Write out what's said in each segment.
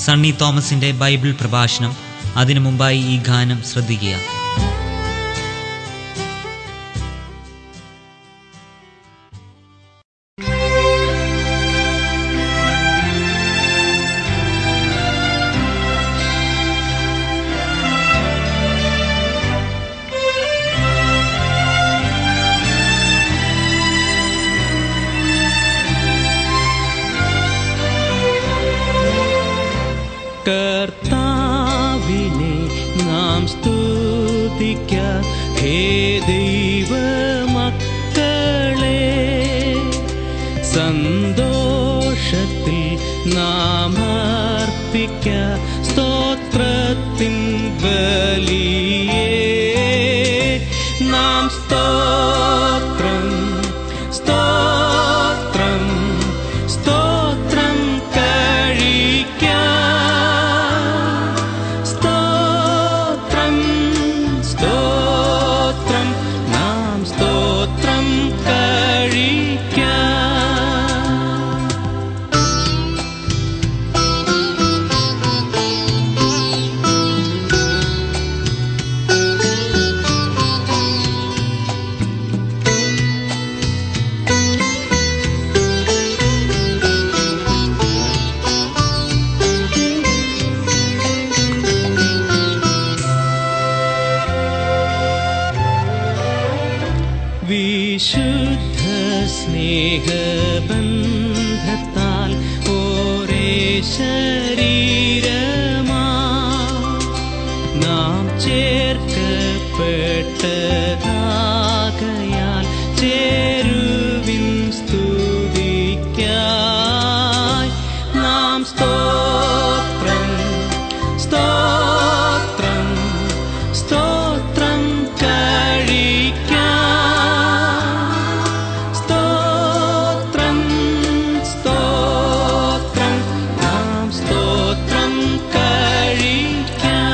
സണ്ണി തോമസിന്റെ ബൈബിൾ പ്രഭാഷണം അതിനു മുമ്പായി ഈ ഗാനം ശ്രദ്ധിക്കുക കർത്താവിനെ നാം സ്തുതിക്ക ഹേ ദൈവമക്കളെ സന്തോഷത്തിൽ നാം അർപ്പിക്ക സ്തോത്രത്തിൻ ബലിയേ നാം സ്തോത്രം സ്തോത്രം സ്തോത്രം കഴിക്കാം സ്തോത്രം സ്തോത്രം നാം സ്തോത്രം കഴിക്കാം വിശുദ്ധ സ്നേഹബന്ധത്താൽ ഓരേ ശരീരമാ നാം ചേർക്കപ്പെട്ടതാകയാൽ ചേരുവിൻ സ്തുതിക്കായി നാം സ്തോത്രം സ്തോത്രം സ്തോത്രം കഴിക്കാം സ്തോത്രം സ്തോത്രം നാം സ്തോത്രം കഴിക്കാം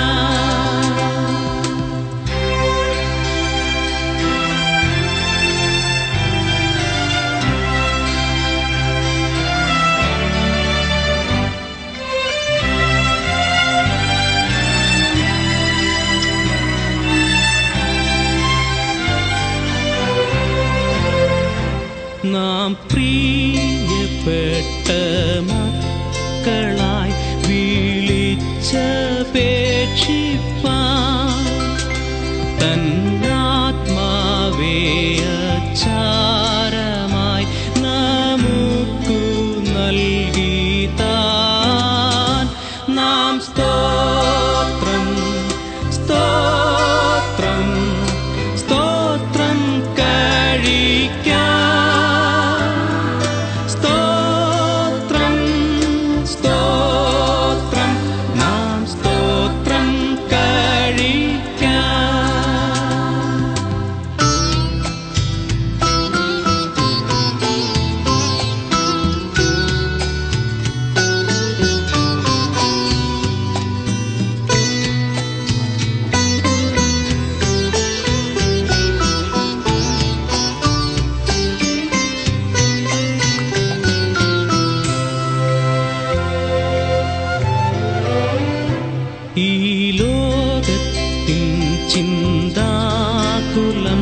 നാം പ്രിയപ്പെട്ട മക്കളായി വിളിച്ചപേക്ഷിപ്പാൻ തന്നാത്മാവേ അച്ചാരമായി നമുക്കു നൽകിതാൻ നാം സ്തോത്രം സ്തോത്രം സ്തോത്രം കഴിക്കാം സ്തോത്രം സ്തോത്രം നാം സ്തോത്രം കഴിക്കാം ഈ ലോകത്തിൻ ചിന്താകുലം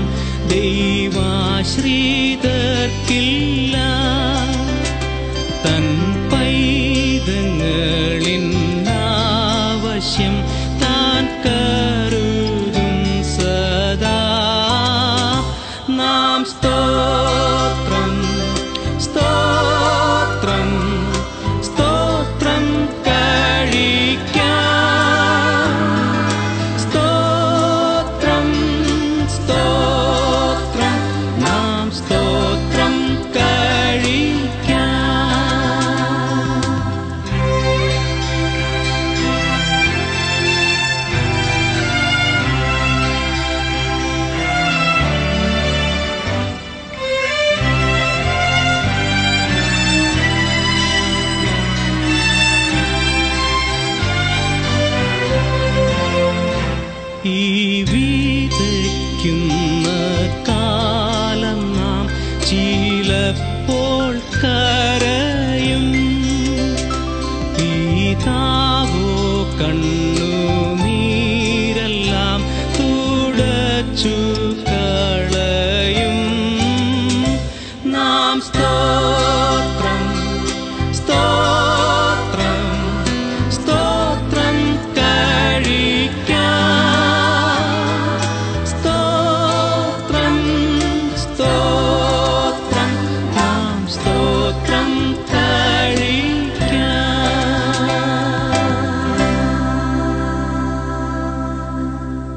ദൈവാശ്രിതർക്കില്ല തൻ പൈതങ്ങളിൻ ആവശ്യം താൻ കരുതും സദാ നാം സ്തോത്രം സ്തോത്രം സ്തോത്രം കഴിക്കാം സ്തോത്രം സ്തോത്രം നാം സ്തോത്രം കഴിക്കാം ഈ വീതയ്ക്കുന്ന കാലം നാം ചിലപ്പോൾ കരയും പിതാ കണ്ണുനീരെല്ലാം തുടച്ചു കളയും നാം സ്തോത്രം സ്തോത്രം സ്തോത്രം കഴിക്കാം സ്തോത്രം സ്തോത്രം നാം സ്തോത്രം കഴിക്കാം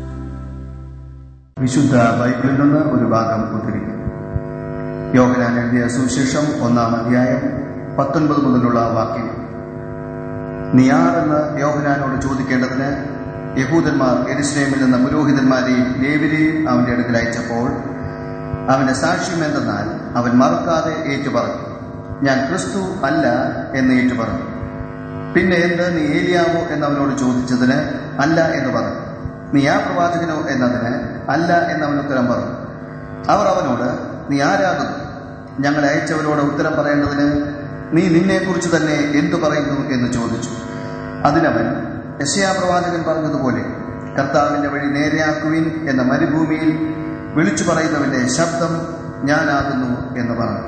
വിശുദ്ധ ബൈബിളിൽ നിന്ന് ഒരു ഭാഗം ഉദ്ധരിക്കും യോഹനാൻ എഴുതിയ സുവിശേഷം ഒന്നാം അധ്യായം പത്തൊൻപത് മുതലുള്ള വാക്യം നീ ആരെന്ന് യോഹനാനോട് ചോദിക്കേണ്ടതിന് യഹൂദന്മാർ എരുസലേമിൽ നിന്ന് പുരോഹിതന്മാരെയും ലേവരെയും അവന്റെ അടുക്കൽ അയച്ചപ്പോൾ അവന്റെ സാക്ഷ്യം എന്തെന്നാൽ അവൻ മറക്കാതെ ഏറ്റുപറഞ്ഞു ഞാൻ ക്രിസ്തു അല്ല എന്ന് ഏറ്റുപറഞ്ഞു പിന്നെ എന്ത് നീ ഏലിയാവോ എന്ന് അവനോട് ചോദിച്ചതിന് അല്ല എന്ന് പറഞ്ഞു നീ ആ പ്രവാചകനോ എന്നതിന് അല്ല എന്ന് അവൻ ഉത്തരം പറഞ്ഞു അവർ അവനോട് നീ ആരാകുന്നു ഞങ്ങളെ അയച്ചവരോട് ഉത്തരം പറയേണ്ടതിന് നീ നിന്നെക്കുറിച്ച് തന്നെ എന്തു പറയുന്നു എന്ന് ചോദിച്ചു അതിനവൻ യശയാ പ്രവാചകൻ പറഞ്ഞതുപോലെ കർത്താവിന്റെ വഴി നേരെയാക്കുവിൻ എന്ന മരുഭൂമിയിൽ വിളിച്ചു പറയുന്നവന്റെ ശബ്ദം ഞാനാകുന്നു എന്ന് പറഞ്ഞു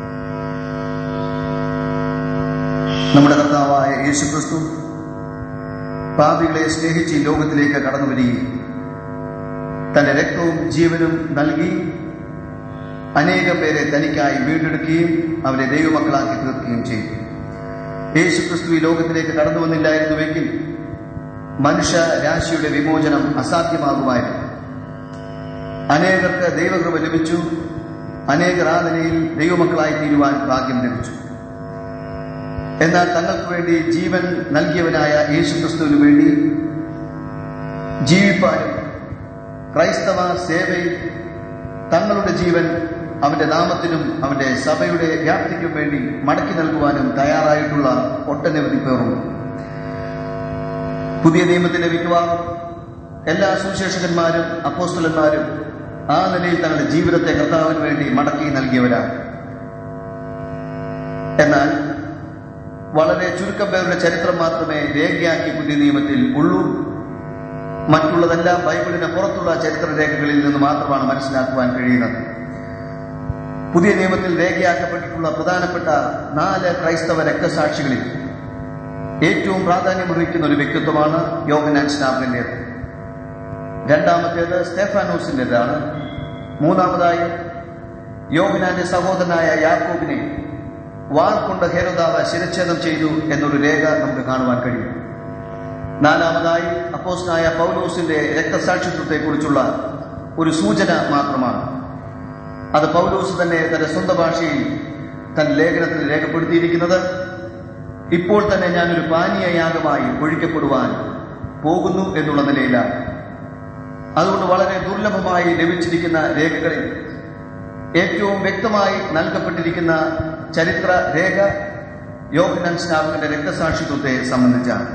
നമ്മുടെ കർത്താവായ യേശുക്രിസ്തു പാപികളെ സ്നേഹിച്ച് ഈ ലോകത്തിലേക്ക് കടന്നു വരികയും തന്റെ രക്തവും ജീവനും നൽകി അനേകം പേരെ തനിക്കായി വീണ്ടെടുക്കുകയും അവരെ ദൈവമക്കളാക്കി തീർക്കുകയും ചെയ്തു യേശുക്രിസ്തു ഈ ലോകത്തിലേക്ക് കടന്നു വന്നില്ലായിരുന്നുവെങ്കിൽ മനുഷ്യ രാശിയുടെ വിമോചനം അസാധ്യമാകുമായിരുന്നു അനേകർക്ക് ദൈവകൃപ ലഭിച്ചു അനേകർ ആ നിലയിൽ ദൈവമക്കളായി തീരുവാൻ ഭാഗ്യം ലഭിച്ചു എന്നാൽ തങ്ങൾക്ക് വേണ്ടി ജീവൻ നൽകിയവനായ യേശുക്രിസ്തുവിന് വേണ്ടി ജീവിപ്പാനും ക്രൈസ്തവ സേവയിൽ തങ്ങളുടെ ജീവൻ അവന്റെ നാമത്തിനും അവന്റെ സഭയുടെ വ്യാപ്തിക്കും വേണ്ടി മടക്കി നൽകുവാനും തയ്യാറായിട്ടുള്ള ഒട്ടനവധി പേറുണ്ട് പുതിയ നിയമത്തിന്റെ മിക്കവാറും എല്ലാ സുവിശേഷകന്മാരും അപ്പോസ്തലന്മാരും ആ നിലയിൽ തങ്ങളുടെ ജീവിതത്തെ കർത്താവിന് വേണ്ടി മടക്കി നൽകിയവരാണ് എന്നാൽ വളരെ ചുരുക്കം പേരുടെ ചരിത്രം മാത്രമേ രേഖയാക്കി പുതിയ നിയമത്തിൽ ഉള്ളൂ മറ്റുള്ളതെല്ലാം ബൈബിളിന് പുറത്തുള്ള ചരിത്രരേഖകളിൽ നിന്ന് മാത്രമാണ് മനസ്സിലാക്കുവാൻ കഴിയുന്നത് പുതിയ നിയമത്തിൽ രേഖയാക്കപ്പെട്ടിട്ടുള്ള പ്രധാനപ്പെട്ട നാല് ക്രൈസ്തവ രക്തസാക്ഷികളിൽ ഏറ്റവും പ്രാധാന്യമർഹിക്കുന്ന ഒരു വ്യക്തിത്വമാണ് യോഹനാൻ സ്നാപകന്റേത് രണ്ടാമത്തേത് സ്റ്റെഫാനോസിൻ്റെതാണ് മൂന്നാമതായി യോഹനാന്റെ സഹോദരനായ യാക്കോബിനെ വാൾ കൊണ്ട് ഹേരോദാവ് ശിരച്ഛേദം ചെയ്തു എന്നൊരു രേഖ നമുക്ക് കാണുവാൻ കഴിയും നാലാമതായി അപ്പോസ്നായ പൗലോസിന്റെ രക്തസാക്ഷിത്വത്തെക്കുറിച്ചുള്ള ഒരു സൂചന മാത്രമാണ് അത് പൗലോസ് തന്നെ തന്റെ സ്വന്തം ഭാഷയിൽ തന്റെ ലേഖനത്തിൽ രേഖപ്പെടുത്തിയിരിക്കുന്നത് ഇപ്പോൾ തന്നെ ഞാനൊരു പാനീയയാഗമായി ഒഴിക്കപ്പെടുവാൻ പോകുന്നു എന്നുള്ള നിലയിലാണ് അതുകൊണ്ട് വളരെ ദുർലഭമായി ലഭിച്ചിരിക്കുന്ന രേഖകളിൽ ഏറ്റവും വ്യക്തമായി നൽകപ്പെട്ടിരിക്കുന്ന ചരിത്ര രേഖ യോഹനാൻ സ്നാപകന്റെ രക്തസാക്ഷിത്വത്തെ സംബന്ധിച്ചാണ്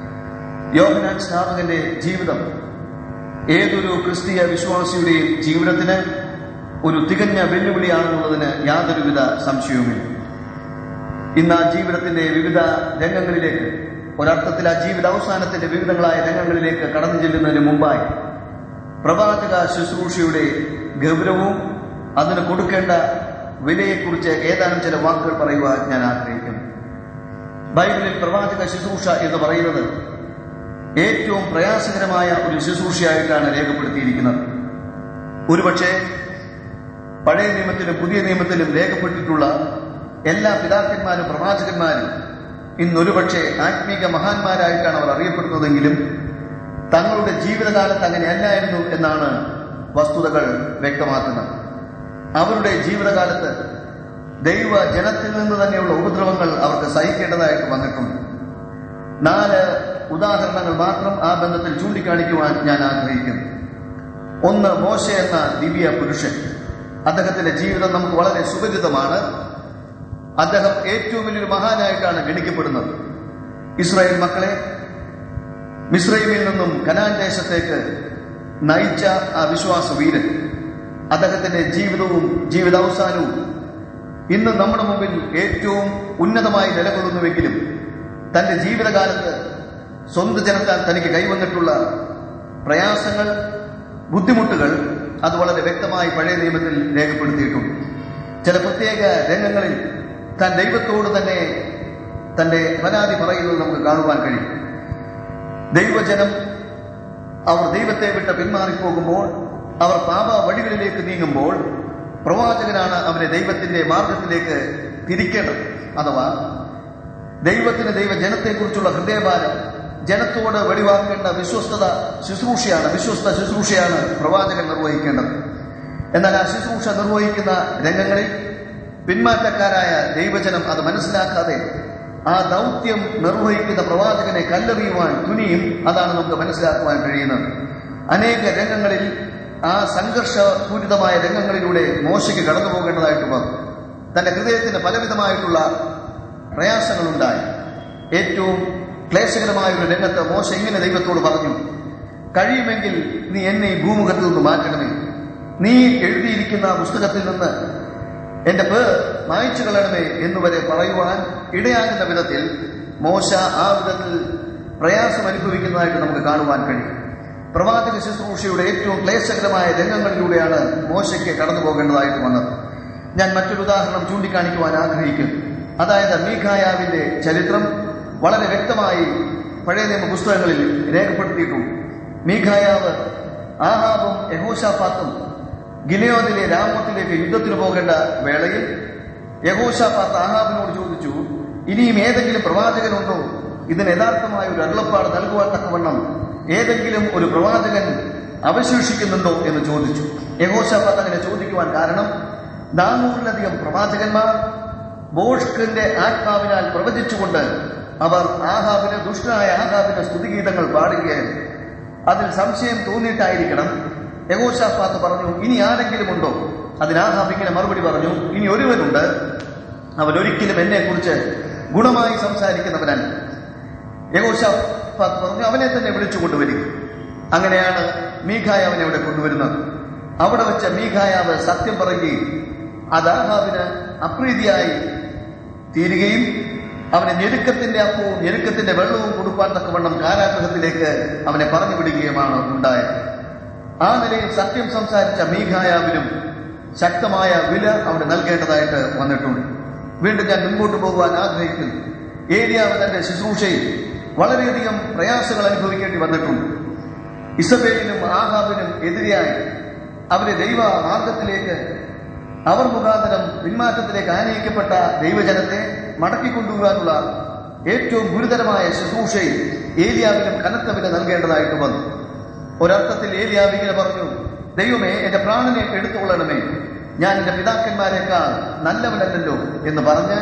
യോഹനാൻ സ്നാപകന്റെ ജീവിതം ഏതൊരു ക്രിസ്തീയ വിശ്വാസിയുടെയും ജീവിതത്തിന് ഒരു തികഞ്ഞ വെല്ലുവിളിയാണെന്നുള്ളതിന് യാതൊരുവിധ സംശയവുമില്ല ഇന്ന് ആ ജീവിതത്തിന്റെ വിവിധ രംഗങ്ങളിലേക്ക് ഒരർത്ഥത്തിൽ ആ ജീവിത അവസാനത്തിന്റെ വിവിധങ്ങളായ രംഗങ്ങളിലേക്ക് കടന്നു ചെല്ലുന്നതിന് മുമ്പായി പ്രവാചക ശുശ്രൂഷയുടെ ഗൗരവവും അതിന് കൊടുക്കേണ്ട വിലയെക്കുറിച്ച് ഏതാനും ചില വാക്കുകൾ പറയുവാൻ ഞാൻ ആഗ്രഹിക്കുന്നു ബൈബിളിൽ പ്രവാചക ശുശ്രൂഷ എന്ന് പറയുന്നത് ഏറ്റവും പ്രയാസകരമായ ഒരു ശുശ്രൂഷയായിട്ടാണ് രേഖപ്പെടുത്തിയിരിക്കുന്നത് ഒരുപക്ഷെ പഴയ നിയമത്തിലും പുതിയ നിയമത്തിലും രേഖപ്പെട്ടിട്ടുള്ള എല്ലാ പിതാക്കന്മാരും പ്രവാചകന്മാരും ഇന്നൊരുപക്ഷെ ആത്മീക മഹാന്മാരായിട്ടാണ് അവർ അറിയപ്പെടുന്നതെങ്കിലും തങ്ങളുടെ ജീവിതകാലത്ത് അങ്ങനെയല്ലായിരുന്നു എന്നാണ് വസ്തുതകൾ വ്യക്തമാക്കുന്നത് അവരുടെ ജീവിതകാലത്ത് ദൈവ ജനത്തിൽ നിന്ന് തന്നെയുള്ള ഉപദ്രവങ്ങൾ അവർക്ക് സഹിക്കേണ്ടതായിട്ട് വന്നിട്ടുണ്ട് നാല് ഉദാഹരണങ്ങൾ മാത്രം ആ ബന്ധത്തിൽ ചൂണ്ടിക്കാണിക്കുവാൻ ഞാൻ ആഗ്രഹിക്കുന്നു ഒന്ന് മോശ എന്ന ദിവ്യ പുരുഷൻ അദ്ദേഹത്തിന്റെ ജീവിതം നമുക്ക് വളരെ സുപരിചിതമാണ് അദ്ദേഹം ഏറ്റവും വലിയൊരു മഹാനായിട്ടാണ് ഗണിക്കപ്പെടുന്നത് ഇസ്രായേൽ മക്കളെ മിസ്രൈമിൽ നിന്നും കനാൻ ദേശത്തേക്ക് നയിച്ച ആ വിശ്വാസ വീരൻ അദ്ദേഹത്തിന്റെ ജീവിതവും ജീവിതാവസാനവും ഇന്ന് നമ്മുടെ മുമ്പിൽ ഏറ്റവും ഉന്നതമായി നിലകൊള്ളുന്നുവെങ്കിലും തന്റെ ജീവിതകാലത്ത് സ്വന്തം ജനത്താൽ തനിക്ക് കൈവന്നിട്ടുള്ള പ്രയാസങ്ങൾ ബുദ്ധിമുട്ടുകൾ അത് വളരെ വ്യക്തമായി പഴയ നിയമത്തിൽ രേഖപ്പെടുത്തിയിട്ടുണ്ട് ചില പ്രത്യേക രംഗങ്ങളിൽ താൻ ദൈവത്തോട് തന്നെ തന്റെ പരാതി പറയുന്നത് നമുക്ക് കാണുവാൻ കഴിയും ദൈവജനം അവർ ദൈവത്തെ വിട്ട് പിന്മാറിപ്പോകുമ്പോൾ അവർ പാപ വഴികളിലേക്ക് നീങ്ങുമ്പോൾ പ്രവാചകനാണ് അവരെ ദൈവത്തിന്റെ മാർഗത്തിലേക്ക് തിരിക്കേണ്ടത് അഥവാ ദൈവത്തിന് ദൈവജനത്തെക്കുറിച്ചുള്ള ഹൃദയഭാരം ജനത്തോട് വെളിവാക്കേണ്ട വിശ്വസ്തത ശുശ്രൂഷയാണ് വിശ്വസ്ത ശുശ്രൂഷയാണ് പ്രവാചകൻ നിർവഹിക്കേണ്ടത് എന്നാൽ ആ ശുശ്രൂഷ നിർവഹിക്കുന്ന രംഗങ്ങളിൽ പിന്മാറ്റക്കാരായ ദൈവജനം അത് മനസ്സിലാക്കാതെ ആ ദൗത്യം നിർവഹിക്കുന്ന പ്രവാചകനെ കല്ലെറിയുവാൻ തുനിയും അതാണ് നമുക്ക് മനസ്സിലാക്കുവാൻ കഴിയുന്നത് അനേക രംഗങ്ങളിൽ ആ സംഘർഷപൂരിതമായ രംഗങ്ങളിലൂടെ മോശയ്ക്ക് കടന്നു പോകേണ്ടതായിട്ട് വന്നു തന്റെ ഹൃദയത്തിന് പലവിധമായിട്ടുള്ള പ്രയാസങ്ങളുണ്ടായി ഏറ്റവും ക്ലേശകരമായ ഒരു രംഗത്ത് മോശ ഇങ്ങനെ ദൈവത്തോട് പറഞ്ഞു കഴിയുമെങ്കിൽ നീ എന്നെ ഈ ഭൂമുഖത്തിൽ നിന്ന് മാറ്റണമേ നീ എഴുതിയിരിക്കുന്ന പുസ്തകത്തിൽ നിന്ന് എന്റെ പേർ മായ്ച്ചു കളയണമേ എന്നുവരെ പറയുവാൻ ഇടയാകുന്ന വിധത്തിൽ മോശ ആ വിധത്തിൽ പ്രയാസം അനുഭവിക്കുന്നതായിട്ട് നമുക്ക് കാണുവാൻ കഴിയും പ്രവാചക ശുശ്രൂഷയുടെ ഏറ്റവും ക്ലേശകരമായ രംഗങ്ങളിലൂടെയാണ് മോശയ്ക്ക് കടന്നു പോകേണ്ടതായിട്ട് വന്നത് ഞാൻ മറ്റൊരു ഉദാഹരണം ചൂണ്ടിക്കാണിക്കുവാൻ ആഗ്രഹിക്കുന്നു അതായത് മീഖായാവിന്റെ ചരിത്രം വളരെ വ്യക്തമായി പഴയ നിയമ പുസ്തകങ്ങളിൽ രേഖപ്പെടുത്തിയിട്ടുണ്ട് മീഖായാവ് ആഹാബും യഹോഷാഫാത്തും ഗിലയോദിലെ രാമത്തിലേക്ക് യുദ്ധത്തിന് പോകേണ്ട വേളയിൽ യഹോഷാഫാത്ത് ആഹാബിനോട് ചോദിച്ചു ഇനിയും ഏതെങ്കിലും പ്രവാചകനുണ്ടോ ഇതിന് യഥാർത്ഥമായ ഒരു അരുളപ്പാട് നൽകുവാൻ തക്കവണ്ണം ഏതെങ്കിലും ഒരു പ്രവാചകൻ അവശേഷിക്കുന്നുണ്ടോ എന്ന് ചോദിച്ചു യഹോഷാഫാത്ത് അങ്ങനെ ചോദിക്കുവാൻ കാരണം നാനൂറിലധികം പ്രവാചകന്മാർ ബോഷ്കിന്റെ ആത്മാവിനാൽ പ്രവചിച്ചുകൊണ്ട് അവർ ആഹാബിന് ദുഷ്ടനായ ആഹാബിന്റെ സ്തുതിഗീതങ്ങൾ പാടുകയായിരുന്നു അതിൽ സംശയം തോന്നിയിട്ടായിരിക്കണം യഹോഷാഫാത്ത് പറഞ്ഞു ഇനി ആരെങ്കിലും ഉണ്ടോ അതിന് ആഹാബ് ഇങ്ങനെ മറുപടി പറഞ്ഞു ഇനി ഒരുവനുണ്ട് അവൻ ഒരിക്കലും എന്നെ കുറിച്ച് ഗുണമായി സംസാരിക്കുന്നവനല്ല യഹോഷാഫാത്ത് പറഞ്ഞു അവനെ തന്നെ വിളിച്ചു കൊണ്ടുവരിക അങ്ങനെയാണ് മീഖായാവിനെ അവിടെ കൊണ്ടുവരുന്നത് അവിടെ വെച്ച് മീഖായാവ് സത്യം പറയുകയും അത് ആഹാബിന് അപ്രീതിയായി തീരുകയും അവനെ ഞെരുക്കത്തിന്റെ അപ്പവും ഞെരുക്കത്തിന്റെ വെള്ളവും കൊടുക്കാൻ തക്കവണ്ണം കാരാഗ്രഹത്തിലേക്ക് അവനെ പറഞ്ഞു വിടുകയുമാണ് ഉണ്ടായത് ആ നിലയിൽ സത്യം സംസാരിച്ച മീഖായാവിനും ശക്തമായ വില അവിടെ നൽകേണ്ടതായിട്ട് വന്നിട്ടുണ്ട് വീണ്ടും ഞാൻ മുൻപോട്ട് പോകുവാൻ ആഗ്രഹിക്കുന്നു ഏരിയാവ് തന്റെ ശുശ്രൂഷയിൽ വളരെയധികം പ്രയാസങ്ങൾ അനുഭവിക്കേണ്ടി വന്നിട്ടുണ്ട് ഇസബേലിനും ആഹാബിനും എതിരെയായി അവരെ ദൈവ മാർഗത്തിലേക്ക് അവർ മുഖാന്തരം പിന്മാറ്റത്തിലേക്ക് ആനയിക്കപ്പെട്ട ദൈവജനത്തെ മടക്കിക്കൊണ്ടുപോകാനുള്ള ഏറ്റവും ഗുരുതരമായ ശുശ്രൂഷയിൽ ഏലിയാവിനും കനത്ത വില നൽകേണ്ടതായിട്ട് വന്നു ഒരർത്ഥത്തിൽ ഏലിയാവ് ഇങ്ങനെ പറഞ്ഞു ദൈവമേ എന്റെ പ്രാണനെ എടുത്തുകൊള്ളണമേ ഞാൻ എന്റെ പിതാക്കന്മാരെക്കാൾ നല്ലവനല്ലല്ലോ എന്ന് പറഞ്ഞ്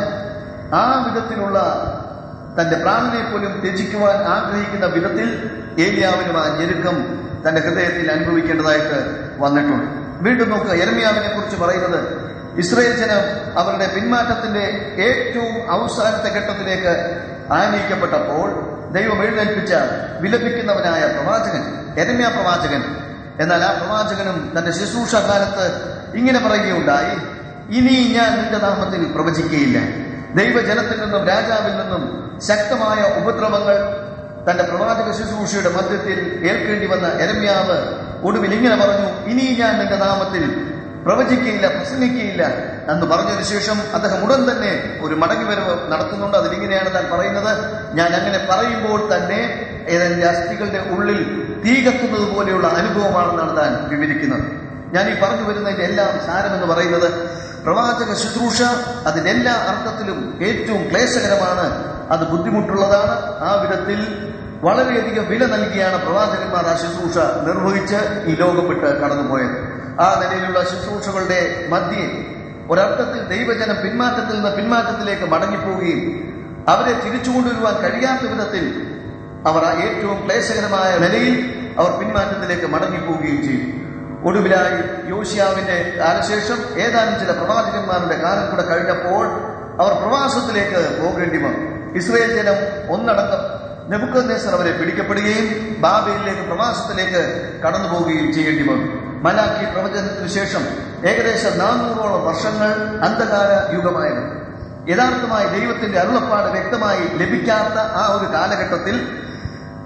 ആ വിധത്തിലുള്ള തന്റെ പ്രാണനെ പോലും ത്യജിക്കുവാൻ ആഗ്രഹിക്കുന്ന വിധത്തിൽ ഏലിയാവിനും ആ ഞെരുക്കം തന്റെ ഹൃദയത്തിൽ അനുഭവിക്കേണ്ടതായിട്ട് വന്നിട്ടുണ്ട് വീണ്ടും നോക്കുക എരമിയാവിനെ കുറിച്ച് പറയുന്നത് ഇസ്രയേൽ ജനം അവരുടെ പിന്മാറ്റത്തിന്റെ ഏറ്റവും അവസാനത്തെ ഘട്ടത്തിലേക്ക് ആനയിക്കപ്പെട്ടപ്പോൾ ദൈവം എഴുന്നേൽപ്പിച്ച വിലപിക്കുന്നവനായ പ്രവാചകൻ എരമ്യ പ്രവാചകൻ എന്നാൽ ആ പ്രവാചകനും തന്റെ ശുശ്രൂഷ കാലത്ത് ഇങ്ങനെ പറയുകയുണ്ടായി ഇനി ഞാൻ നിന്റെ നാമത്തിൽ പ്രവചിക്കുകയില്ല ദൈവജനത്തിൽ നിന്നും രാജാവിൽ നിന്നും ശക്തമായ ഉപദ്രവങ്ങൾ തന്റെ പ്രവാചക ശുശ്രൂഷയുടെ മധ്യത്തിൽ ഏൽക്കേണ്ടി വന്ന എരമ്യാവ് ഒടുവിൽ ഇങ്ങനെ പറഞ്ഞു ഇനി ഞാൻ നിന്റെ നാമത്തിൽ പ്രവചിക്കുകയില്ല പ്രസംഗിക്കുകയില്ല എന്ന് പറഞ്ഞതിന് ശേഷം അദ്ദേഹം ഉടൻ തന്നെ ഒരു മടങ്ങിവരവ് നടത്തുന്നുണ്ട് അതിലിങ്ങനെയാണ് താൻ പറയുന്നത് ഞാൻ അങ്ങനെ പറയുമ്പോൾ തന്നെ ഏതെന്റെ അസ്ഥികളുടെ ഉള്ളിൽ തീ കത്തുന്നത് പോലെയുള്ള അനുഭവമാണെന്നാണ് താൻ വിവരിക്കുന്നത് ഞാൻ ഈ പറഞ്ഞു വരുന്നതിന്റെ എല്ലാം സാരമെന്ന് പറയുന്നത് പ്രവാചക ശുശ്രൂഷ അതിന്റെ എല്ലാ അർത്ഥത്തിലും ഏറ്റവും ക്ലേശകരമാണ് അത് ബുദ്ധിമുട്ടുള്ളതാണ് ആ വിധത്തിൽ വളരെയധികം വില നൽകിയാണ് പ്രവാചകന്മാർ ആ ശുശ്രൂഷ നിർവഹിച്ച് ഈ ലോകം വിട്ട് കടന്നുപോയത് ആ നിലയിലുള്ള ശുശ്രൂഷകളുടെ മധ്യേ ഒരർത്ഥത്തിൽ ദൈവജനം പിന്മാറ്റത്തിൽ നിന്ന് പിന്മാറ്റത്തിലേക്ക് മടങ്ങിപ്പോവുകയും അവരെ തിരിച്ചുകൊണ്ടുവരുവാൻ കഴിയാത്ത വിധത്തിൽ അവർ ആ ഏറ്റവും ക്ലേശകരമായ നിലയിൽ അവർ പിന്മാറ്റത്തിലേക്ക് മടങ്ങിപ്പോവുകയും ചെയ്തു ഒടുവിലായി യോശിയാവിന്റെ കാലശേഷം ഏതാനും ചില പ്രവാചകന്മാരുടെ കാലം കൂടെ കഴിഞ്ഞപ്പോൾ അവർ പ്രവാസത്തിലേക്ക് പോകേണ്ടി വന്നു ഇസ്രയേൽ ജനം ഒന്നടക്കം നെബുക്കദ്നേസർ അവരെ പിടിക്കപ്പെടുകയും ബാബയിലേക്ക് പ്രവാസത്തിലേക്ക് കടന്നു പോവുകയും ചെയ്യേണ്ടി വന്നു മലാഖി പ്രവചനത്തിനു ശേഷം ഏകദേശം നാനൂറോളം വർഷങ്ങൾ അന്ധകാര യുഗമായിരുന്നു യഥാർത്ഥമായി ദൈവത്തിന്റെ അരുളപ്പാട് വ്യക്തമായി ലഭിക്കാത്ത ആ ഒരു കാലഘട്ടത്തിൽ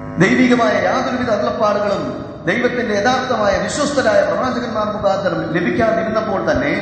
ദൈവികമായ യാതൊരുവിധ അരുളപ്പാടുകളും ദൈവത്തിന്റെ യഥാർത്ഥമായ വിശ്വസ്തരായ പ്രവാചകന്മാർ മുഖാന്തരം ലഭിക്കാതിരുന്നപ്പോൾ തന്നെ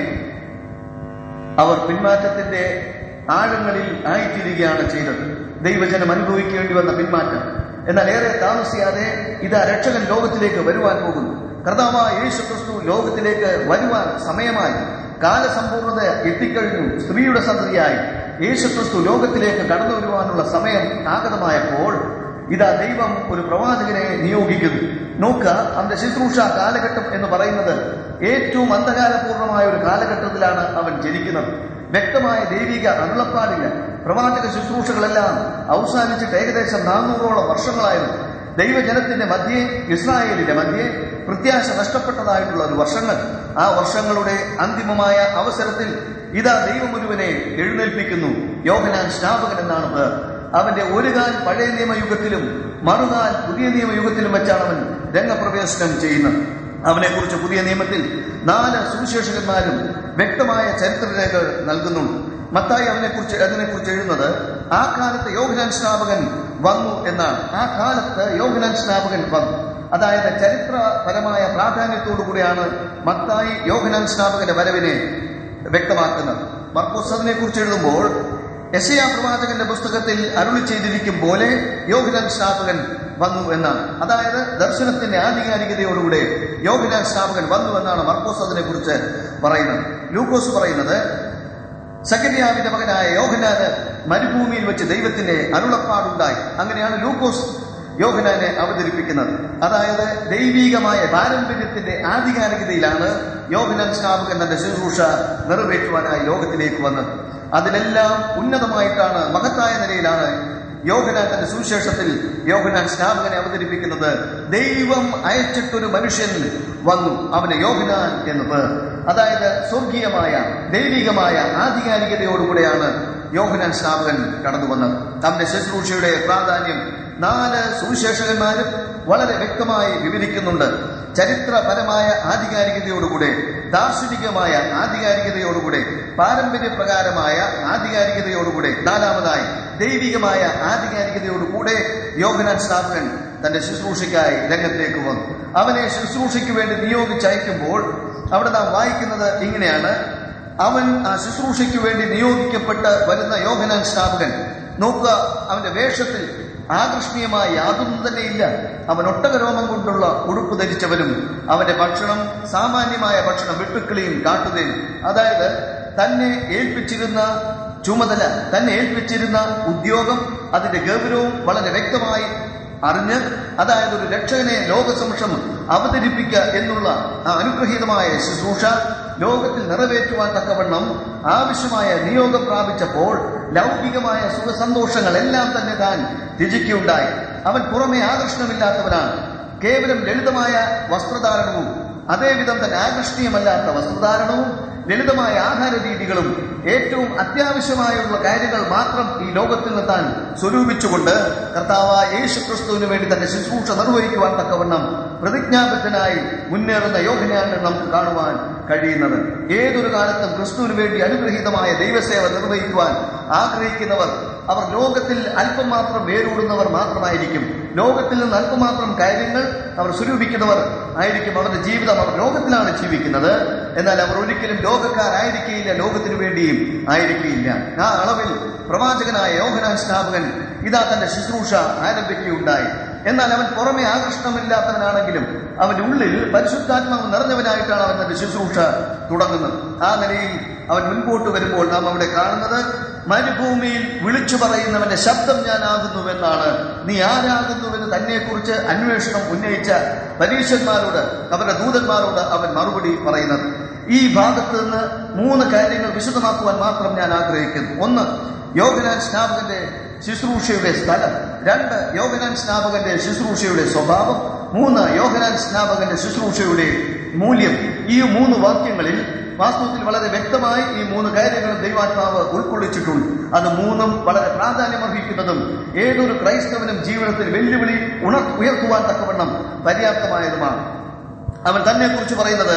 അവർ പിന്മാറ്റത്തിന്റെ ആഴങ്ങളിൽ ആയിത്തീരുകയാണ് ചെയ്തത് ദൈവജനം അനുഭവിക്കേണ്ടി വന്ന പിന്മാറ്റം എന്നാൽ ഏറെ താമസിയാതെ ഇതാ രക്ഷകൻ ലോകത്തിലേക്ക് വരുവാൻ പോകുന്നു കർത്താവായ യേശു ക്രിസ്തു ലോകത്തിലേക്ക് വരുവാൻ സമയമായി കാലസമ്പൂർണത എത്തിക്കഴിഞ്ഞു സ്ത്രീയുടെ സന്തതിയായി യേശു ക്രിസ്തു ലോകത്തിലേക്ക് കടന്നു വരുവാനുള്ള സമയം ആഗതമായപ്പോൾ ഇതാ ദൈവം ഒരു പ്രവാചകനെ നിയോഗിക്കുന്നു നോക്കുക അവന്റെ ശുശ്രൂഷ കാലഘട്ടം എന്ന് പറയുന്നത് ഏറ്റവും അന്ധകാരപൂർണമായ ഒരു കാലഘട്ടത്തിലാണ് അവൻ ജനിക്കുന്നത് വ്യക്തമായ ദൈവിക അരുളപ്പാടില്ല പ്രവാചക ശുശ്രൂഷകളെല്ലാം അവസാനിച്ചിട്ട് ഏകദേശം നാനൂറോളം വർഷങ്ങളായിരുന്നു ദൈവജനത്തിന്റെ മധ്യേ ഇസ്രായേലിന്റെ മധ്യേ പ്രത്യാശ നഷ്ടപ്പെട്ടതായിട്ടുള്ള ഒരു വർഷങ്ങൾ ആ വർഷങ്ങളുടെ അന്തിമമായ അവസരത്തിൽ ഇതാ ദൈവം ഒരുവനെ എഴുന്നേൽപ്പിക്കുന്നു യോഹനാൻ സ്നാപകൻ എന്നാണ് പേർ അവന്റെ ഒരു കാൽ പഴയ നിയമയുഗത്തിലും മറുകാൽ പുതിയ നിയമയുഗത്തിലും വെച്ചാണ് അവൻ രംഗപ്രവേശനം ചെയ്യുന്നത് അവനെ കുറിച്ച് പുതിയ നിയമത്തിൽ നാല് സുവിശേഷകന്മാരും വ്യക്തമായ ചരിത്രരേഖകൾ നൽകുന്നുണ്ട് മത്തായി അവനെ കുറിച്ച് അതിനെക്കുറിച്ച് എഴുതുന്നത് ആ കാലത്ത് യോഹനാൻ സ്നാപകൻ വന്നു എന്നാണ് ആ കാലത്ത് യോഹനാൻ സ്നാപകൻ വന്നു അതായത് ചരിത്രപരമായ പ്രാധാന്യത്തോടു കൂടിയാണ് മത്തായി യോഹനാൻ സ്നാപകന്റെ വരവിനെ വ്യക്തമാക്കുന്നത് മർക്കോസ് അതിനെ കുറിച്ച് എഴുതുമ്പോൾ യശയാ പ്രവാചകന്റെ പുസ്തകത്തിൽ അരുളി ചെയ്തിരിക്കും പോലെ യോഹനാൻ സ്നാപകൻ വന്നു എന്നാണ് അതായത് ദർശനത്തിന്റെ ആധികാരികതയോടുകൂടെ യോഹനാൻ സ്നാപകൻ വന്നു എന്നാണ് മർക്കോസ് അതിനെ കുറിച്ച് പറയുന്നത് ലൂക്കോസ് പറയുന്നത് സക്കരിയാവിന്റെ മകനായ യോഹനാന് മരുഭൂമിയിൽ വെച്ച് ദൈവത്തിന്റെ അരുളപ്പാടുണ്ടായി അങ്ങനെയാണ് ലൂക്കോസ് യോഹനാനെ അവതരിപ്പിക്കുന്നത് അതായത് ദൈവീകമായ പാരമ്പര്യത്തിന്റെ ആധികാരികതയിലാണ് യോഹനാൻ സ്നാപകൻ തന്റെ ശുശ്രൂഷ നിറവേറ്റുവാനായി ലോകത്തിലേക്ക് വന്നത് അതിലെല്ലാം ഉന്നതമായിട്ടാണ് മഹത്തായ നിലയിലാണ് യോഹനാൻ തന്റെ സുവിശേഷത്തിൽ യോഹനാൻ സ്നാപകനെ അവതരിപ്പിക്കുന്നത് ദൈവം അയച്ചിട്ടൊരു മനുഷ്യൻ വന്നു അവന് യോഹനാൻ എന്ന് പേർ അതായത് സ്വർഗീയമായ ദൈവികമായ ആധികാരികതയോടുകൂടെയാണ് യോഹനാൻ സ്നാപകൻ കടന്നു വന്നത് തന്റെ ശുശ്രൂഷയുടെ പ്രാധാന്യം നാല് സുവിശേഷകന്മാരും വളരെ വ്യക്തമായി വിവരിക്കുന്നുണ്ട് ചരിത്രപരമായ ആധികാരികതയോടുകൂടെ ദാർശനികമായ ആധികാരികതയോടുകൂടെ പാരമ്പര്യപ്രകാരമായ ആധികാരികതയോടുകൂടെ നാലാമതായി ദൈവികമായ ആധികാരികതയോടുകൂടെ യോഹനാൻ സ്നാപകൻ തന്റെ ശുശ്രൂഷയ്ക്കായി രംഗത്തേക്ക് വന്നു അവനെ ശുശ്രൂഷയ്ക്ക് വേണ്ടി നിയോഗിച്ചയക്കുമ്പോൾ അവിടെ നാം വായിക്കുന്നത് ഇങ്ങനെയാണ് അവൻ ആ ശുശ്രൂഷയ്ക്ക് വേണ്ടി നിയോഗിക്കപ്പെട്ട് വരുന്ന യോഹനാൻ സ്നാപകൻ നോക്കുക അവന്റെ വേഷത്തിൽ ആകർഷണീയമായ യാതൊന്നും തന്നെ ഇല്ല അവൻ ഒട്ടകരോമം കൊണ്ടുള്ള ഉടുപ്പ് ധരിച്ചവനും അവന്റെ ഭക്ഷണം സാമാന്യമായ ഭക്ഷണം വെട്ടുക്കിളിയും കാട്ടുതേനും അതായത് തന്നെ ഏൽപ്പിച്ചിരുന്ന ചുമതല തന്നെ ഏൽപ്പിച്ചിരുന്ന ഉദ്യോഗം അതിന്റെ ഗൗരവവും വളരെ വ്യക്തമായി അറിഞ്ഞ് അതായത് ഒരു രക്ഷകനെ ലോകസമക്ഷം അവതരിപ്പിക്കുക എന്നുള്ള ആ അനുഗ്രഹീതമായ ശുശ്രൂഷ ലോകത്തിൽ നിറവേറ്റുവാൻ തക്കവണ്ണം ആവശ്യമായ നിയോഗം പ്രാപിച്ചപ്പോൾ ലൗകികമായ സുഖസന്തോഷങ്ങളെല്ലാം തന്നെ താൻ ത്യജിക്കുകയുണ്ടായി അവൻ പുറമെ ആകർഷണമില്ലാത്തവനാണ് കേവലം ലളിതമായ വസ്ത്രധാരണവും അതേവിധം തന്നെ ആകർഷണീയമല്ലാത്ത വസ്ത്രധാരണവും ലളിതമായ ആഹാര രീതികളും ഏറ്റവും അത്യാവശ്യമായുള്ള കാര്യങ്ങൾ മാത്രം ഈ ലോകത്തിൽ നിന്ന് താൻ സ്വരൂപിച്ചുകൊണ്ട് കർത്താവായ യേശു ക്രിസ്തുവിന് വേണ്ടി തന്റെ ശുശ്രൂഷ നിർവഹിക്കുവാൻ തക്കവണ്ണം പ്രതിജ്ഞാബദ്ധനായി മുന്നേറുന്ന യോഹനയാണ് നമുക്ക് കാണുവാൻ കഴിയുന്നത് ഏതൊരു കാലത്തും ക്രിസ്തുവിന് വേണ്ടി അനുഗ്രഹീതമായ ദൈവസേവ നിർവഹിക്കുവാൻ ആഗ്രഹിക്കുന്നവർ അവർ ലോകത്തിൽ അല്പം മാത്രം വേരൂടുന്നവർ മാത്രമായിരിക്കും ലോകത്തിൽ നിന്ന് അല്പം മാത്രം കാര്യങ്ങൾ അവർ സ്വരൂപിക്കുന്നവർ ആയിരിക്കും അവരുടെ ജീവിതം അവർ ലോകത്തിലാണ് ജീവിക്കുന്നത് എന്നാൽ അവർ ഒരിക്കലും ലോകക്കാരായിരിക്കുകയില്ല ലോകത്തിനു വേണ്ടിയും ആയിരിക്കുകയില്ല ആ അളവിൽ പ്രവാചകനായ യോഹനാൻ സ്നാപകൻ ഇതാ തന്റെ ശുശ്രൂഷ ആരംഭിക്കുകയുണ്ടായി എന്നാൽ അവൻ പുറമെ ആകർഷണമില്ലാത്തവനാണെങ്കിലും അവന്റെ ഉള്ളിൽ പരിശുദ്ധാത്മാവ് നിറഞ്ഞവനായിട്ടാണ് അവൻ തന്റെ ശുശ്രൂഷ തുടങ്ങുന്നത് ആ നിലയിൽ അവൻ മുൻപോട്ട് വരുമ്പോൾ നാം അവിടെ കാണുന്നത് മരുഭൂമിയിൽ വിളിച്ചു പറയുന്നവന്റെ ശബ്ദം ഞാനാകുന്നുവെന്നാണ് നീ ആരാകുന്നുവെന്ന് തന്നെക്കുറിച്ച് അന്വേഷണം ഉന്നയിച്ച പരീക്ഷന്മാരോട് അവരുടെ ദൂതന്മാരോട് അവൻ മറുപടി പറയുന്നത് ഈ ഭാഗത്ത് നിന്ന് മൂന്ന് കാര്യങ്ങൾ വിശദമാക്കുവാൻ മാത്രം ഞാൻ ആഗ്രഹിക്കുന്നു ഒന്ന് യോഗനാൻ സ്നാപകന്റെ ശുശ്രൂഷയുടെ സ്ഥലം രണ്ട് യോഗനാൻ സ്നാപകന്റെ ശുശ്രൂഷയുടെ സ്വഭാവം മൂന്ന് യോഗനാൻ സ്നാപകന്റെ ശുശ്രൂഷയുടെ മൂല്യം ഈ മൂന്ന് വാക്യങ്ങളിൽ വാസ്തവത്തിൽ വളരെ വ്യക്തമായി ഈ മൂന്ന് കാര്യങ്ങളും ദൈവാത്മാവ് ഉൾക്കൊള്ളിച്ചിട്ടുണ്ട് അത് മൂന്നും വളരെ പ്രാധാന്യമർഹിക്കുന്നതും ഏതൊരു ക്രൈസ്തവനും ജീവിതത്തിൽ വെല്ലുവിളി ഉണർ ഉയർത്തുവാൻ തക്കവണ്ണം പര്യാപ്തമായതുമാണ് അവൻ തന്നെ കുറിച്ച് പറയുന്നത്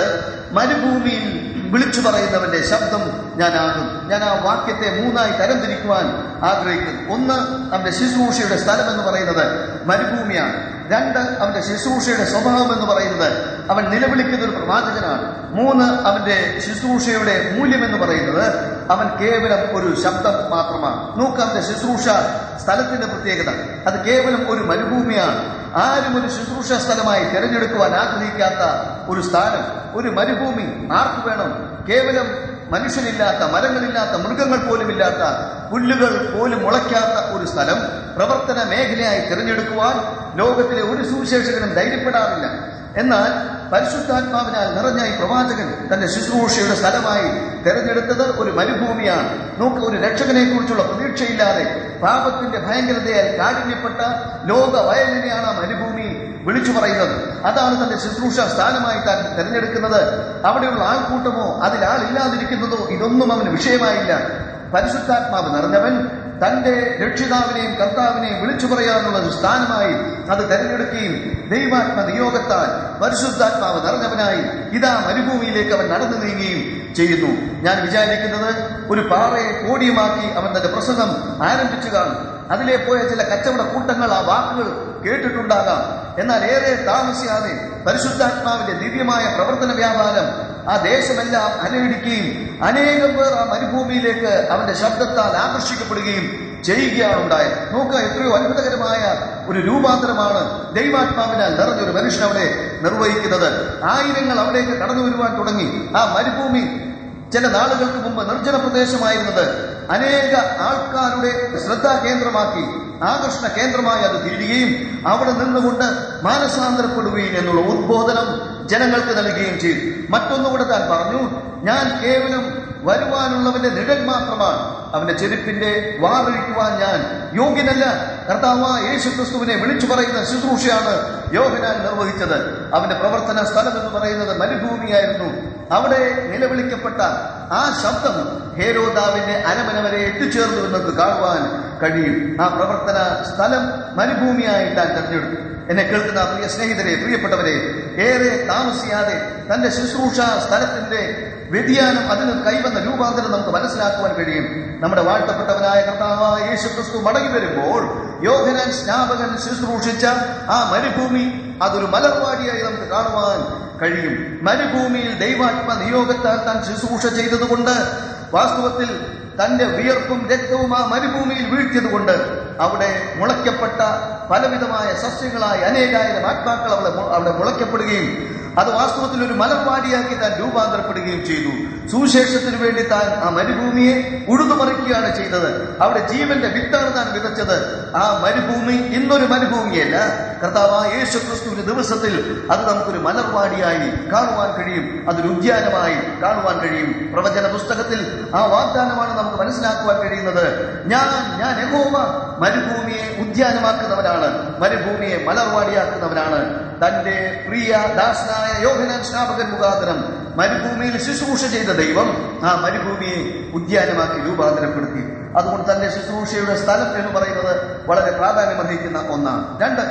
മരുഭൂമിയിൽ വിളിച്ചു പറയുന്നവന്റെ ശബ്ദം ഞാനാകും ഞാൻ ആ വാക്യത്തെ മൂന്നായി തരംതിരിക്കുവാൻ ആഗ്രഹിക്കുന്നു ഒന്ന് അവന്റെ ശുശ്രൂഷയുടെ സ്ഥലം എന്ന് പറയുന്നത് മരുഭൂമിയാണ് രണ്ട് അവന്റെ ശുശ്രൂഷയുടെ സ്വഭാവം എന്ന് പറയുന്നത് അവൻ നിലവിളിക്കുന്ന ഒരു പ്രവാചകനാണ് മൂന്ന് അവന്റെ ശുശ്രൂഷയുടെ മൂല്യം എന്ന് പറയുന്നത് അവൻ കേവലം ഒരു ശബ്ദം മാത്രമാണ് നോക്ക് അവന്റെ ശുശ്രൂഷ സ്ഥലത്തിന്റെ പ്രത്യേകത അത് കേവലം ഒരു മരുഭൂമിയാണ് ആരും ഒരു ശുശ്രൂഷ സ്ഥലമായി തിരഞ്ഞെടുക്കുവാൻ ആഗ്രഹിക്കാത്ത ഒരു സ്ഥാനം ഒരു മരുഭൂമി ആർക്ക് വേണം കേവലം മനുഷ്യനില്ലാത്ത മരങ്ങളില്ലാത്ത മൃഗങ്ങൾ പോലും ഇല്ലാത്ത പുല്ലുകൾ പോലും മുളയ്ക്കാത്ത ഒരു സ്ഥലം പ്രവർത്തന മേഖലയായി തിരഞ്ഞെടുക്കുവാൻ ലോകത്തിലെ ഒരു സുവിശേഷകനും ധൈര്യപ്പെടാറില്ല എന്നാൽ പരിശുദ്ധാത്മാവിനാൽ നിറഞ്ഞ ഈ പ്രവാചകൻ തന്റെ ശുശ്രൂഷയുടെ സ്ഥലമായി തെരഞ്ഞെടുത്തത് ഒരു മരുഭൂമിയാണ് നോക്ക് ഒരു രക്ഷകനെ കുറിച്ചുള്ള പ്രതീക്ഷയില്ലാതെ പാപത്തിന്റെ ഭയങ്കരതയാൽ കാഠിന്യപ്പെട്ട ലോക വയലിനെയാണ് ആ മരുഭൂമി വിളിച്ചു പറയുന്നത് അതാണ് തന്റെ ശുശ്രൂഷ സ്ഥാനമായി താൻ തിരഞ്ഞെടുക്കുന്നത് അവിടെയുള്ള ആൾക്കൂട്ടമോ അതിൽ ആളില്ലാതിരിക്കുന്നതോ ഇതൊന്നും അവന് വിഷയമായില്ല പരിശുദ്ധാത്മാവ് നിറഞ്ഞവൻ തന്റെ രക്ഷിതാവിനെയും കർത്താവിനെയും വിളിച്ചു പറയാനുള്ള ഒരു സ്ഥാനമായി അത് തെരഞ്ഞെടുക്കുകയും ദൈവാത്മ നിയോഗത്താൽ പരിശുദ്ധാത്മാവ് നിറഞ്ഞവനായി ഇതാ മരുഭൂമിയിലേക്ക് അവൻ നടന്നു നീങ്ങുകയും ചെയ്യുന്നു ഞാൻ വിചാരിക്കുന്നത് ഒരു പാറയെ കോടിയുമാക്കി അവൻ തന്റെ പ്രസംഗം ആരംഭിച്ചു കാണും അതിലെ പോയ ചില കച്ചവട കൂട്ടങ്ങൾ ആ വാക്കുകൾ കേട്ടിട്ടുണ്ടാകാം എന്നാൽ ഏറെ താമസിയാതെ പരിശുദ്ധാത്മാവിന്റെ ദിവ്യമായ പ്രവർത്തന വ്യാപാരം ആ ദേശമെല്ലാം അലയിടിക്കുകയും അനേകം പേർ ആ മരുഭൂമിയിലേക്ക് അവന്റെ ശബ്ദത്താൽ ആകർഷിക്കപ്പെടുകയും ചെയ്യുകയാണ് ഉണ്ടായത് നോക്കുക എത്രയോ അത്ഭുതകരമായ ഒരു രൂപാന്തരമാണ് ദൈവാത്മാവിനാൽ നിറഞ്ഞൊരു മനുഷ്യൻ അവിടെ നിർവഹിക്കുന്നത് ആയിരങ്ങൾ അവിടേക്ക് കടന്നു വരുവാൻ തുടങ്ങി ആ മരുഭൂമി ചില നാളുകൾക്ക് മുമ്പ് നിർജ്ജന പ്രദേശമായിരുന്നത് അനേക ആൾക്കാരുടെ ശ്രദ്ധാ കേന്ദ്രമാക്കി ആകർഷണ കേന്ദ്രമായി അത് തീരുകയും അവിടെ നിന്നുകൊണ്ട് മാനസാന്തരപ്പെടുകയും എന്നുള്ള ഉദ്ബോധനം ജനങ്ങൾക്ക് നൽകുകയും ചെയ്തു മറ്റൊന്നുകൂടെ താൻ പറഞ്ഞു ഞാൻ കേവലം വരുവാനുള്ളവന്റെ നിഴൽ മാത്രമാണ് അവന്റെ ചെരുപ്പിന്റെ വാറഴിക്കുവാൻ ഞാൻ യോഗ്യനല്ല കർത്താവ് യേശു ക്രിസ്തുവിനെ വിളിച്ചു പറയുന്ന ശുശ്രൂഷയാണ് യോഹനാൻ നിർവഹിച്ചത് അവന്റെ പ്രവർത്തന സ്ഥലം എന്ന് പറയുന്നത് മരുഭൂമിയായിരുന്നു അവിടെ നിലവിളിക്കപ്പെട്ട ആ ശബ്ദം ഹേരോദാവിന്റെ അരമന വരെ എത്തിച്ചേർന്നു എന്ന് നമുക്ക് കാണുവാൻ കഴിയും ആ പ്രവർത്തന സ്ഥലം മരുഭൂമിയായി താൻ തെരഞ്ഞെടുത്തു എന്നെ കേൾക്കുന്ന പ്രിയ സ്നേഹിതരെ പ്രിയപ്പെട്ടവരെ ഏറെ താമസിയാതെ തന്റെ ശുശ്രൂഷ സ്ഥലത്തിന്റെ വ്യതിയാനം അതിന് കൈവന്ന രൂപാന്തരം നമുക്ക് മനസ്സിലാക്കുവാൻ കഴിയും നമ്മുടെ വാഴ്ത്തപ്പെട്ടവനായ കർത്താവായ യേശു ക്രിസ്തു മടങ്ങി വരുമ്പോൾ യോഹനാൻ സ്നാപകൻ ശുശ്രൂഷിച്ച ആ മരുഭൂമി അതൊരു മലർവാടിയായി നമുക്ക് കാണുവാൻ കഴിയും മരുഭൂമിയിൽ ദൈവാത്മ നിയോഗത്താൽ താൻ ശുശ്രൂഷ ചെയ്തതുകൊണ്ട് വാസ്തവത്തിൽ തന്റെ വിയർപ്പും രക്തവും ആ മരുഭൂമിയിൽ വീഴ്ത്തിയതുകൊണ്ട് അവിടെ മുളയ്ക്കപ്പെട്ട പലവിധമായ സസ്യങ്ങളായി അനേകായിരം ആത്മാക്കൾ അവിടെ മു- അവിടെ മുളയ്ക്കപ്പെടുകയും അത് വാസ്തവത്തിൽ ഒരു മലർവാടിയാക്കി താൻ രൂപാന്തരപ്പെടുകയും ചെയ്തു സുവിശേഷത്തിന് വേണ്ടി താൻ ആ മരുഭൂമിയെ ഉഴുതുമറിക്കുകയാണ് ചെയ്തത് അവിടെ ജീവന്റെ വിത്താണ് താൻ വിതച്ചത് ആ മരുഭൂമി ഇന്നൊരു മരുഭൂമിയല്ല കർത്താവായ യേശു ക്രിസ്തു ഒരു ദിവസത്തിൽ അത് നമുക്കൊരു മലർവാടിയായി കാണുവാൻ കഴിയും അതൊരു ഉദ്യാനമായി കാണുവാൻ കഴിയും പ്രവചന പുസ്തകത്തിൽ ആ വാഗ്ദാനമാണ് നമുക്ക് മനസ്സിലാക്കുവാൻ കഴിയുന്നത് ഞാൻ ഞാൻ യഹോവ മരുഭൂമിയെ ഉദ്യാനമാക്കുന്നവനാണ് മരുഭൂമിയെ മലർവാടിയാക്കുന്നവനാണ് തന്റെ പ്രിയ ദാസനായ യോഹനാൻ സ്നാപകൻ മുഖാന്തരം മരുഭൂമിയിൽ ശുശ്രൂഷ ചെയ്ത ദൈവം ആ മരുഭൂമിയെ ഉദ്യാനമാക്കി രൂപാന്തരപ്പെടുത്തി അതുകൊണ്ട് തന്റെ ശുശ്രൂഷയുടെ സ്ഥലം എന്ന് പറയുന്നത് വളരെ പ്രാധാന്യമർഹിക്കുന്ന ഒന്നാണ് രണ്ട്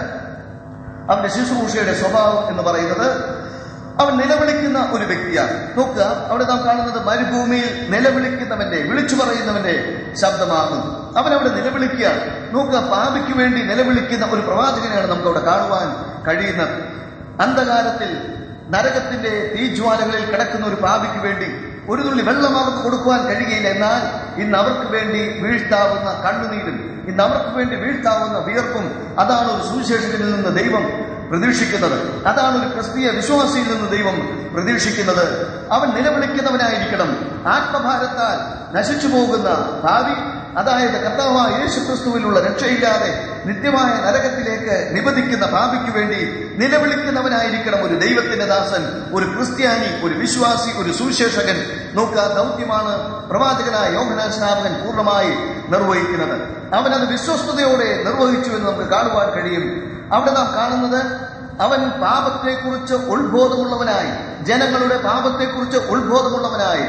അവന്റെ ശുശ്രൂഷയുടെ സ്വഭാവം എന്ന് പറയുന്നത് അവൻ നിലവിളിക്കുന്ന ഒരു വ്യക്തിയാണ് നോക്കുക അവിടെ നാം കാണുന്നത് മരുഭൂമിയിൽ നിലവിളിക്കുന്നവന്റെ വിളിച്ചു പറയുന്നവന്റെ ശബ്ദമാകുന്നു അവൻ അവിടെ നിലവിളിക്കുകയാണ് നോക്കുക പാപിക്ക് വേണ്ടി നിലവിളിക്കുന്ന ഒരു പ്രവാചകനെയാണ് നമുക്ക് അവിടെ കാണുവാൻ കഴിയുന്നത് അന്ധകാരത്തിൽ നരകത്തിന്റെ തീജ്വാലകളിൽ കിടക്കുന്ന ഒരു പാപിക്ക് വേണ്ടി ഒരു തുള്ളി വെള്ളം അവർക്ക് കൊടുക്കുവാൻ കഴിയുകയില്ല എന്നാൽ ഇന്ന് അവർക്ക് വേണ്ടി വീഴ്ത്താവുന്ന കണ്ണുനീരും ഇന്ന് അവർക്ക് വേണ്ടി വീഴ്ത്താവുന്ന വിയർപ്പും അതാണ് ഒരു സുവിശേഷകനിൽ നിന്ന് ദൈവം പ്രതീക്ഷിക്കുന്നത് അതാണ് ഒരു ക്രിസ്തീയ വിശ്വാസിയിൽ നിന്ന് ദൈവം പ്രതീക്ഷിക്കുന്നത് അവൻ നിലവിളിക്കുന്നവനായിരിക്കണം ആത്മഭാരത്താൽ നശിച്ചു പോകുന്ന ഭാവി അതായത് കർത്താവായ യേശു ക്രിസ്തുവിലുള്ള രക്ഷയില്ലാതെ നിത്യമായ നരകത്തിലേക്ക് നിബന്ധിക്കുന്ന ഭാവിക്ക് വേണ്ടി നിലവിളിക്കുന്നവനായിരിക്കണം ഒരു ദൈവത്തിന്റെ ദാസൻ ഒരു ക്രിസ്ത്യാനി ഒരു വിശ്വാസി ഒരു സുവിശേഷകൻ നോക്കുക ദൗത്യമാണ് പ്രവാചകനായ യോഹനാൻ സ്നാപകൻ പൂർണ്ണമായി നിർവഹിക്കുന്നത് അവനത് വിശ്വസ്തയോടെ നിർവഹിച്ചു എന്ന് നമുക്ക് കാണുവാൻ കഴിയും അവിടെ നാം കാണുന്നത് അവൻ പാപത്തെക്കുറിച്ച് ഉത്ബോധമുള്ളവനായി ജനങ്ങളുടെ പാപത്തെക്കുറിച്ച് ഉത്ബോധമുള്ളവനായി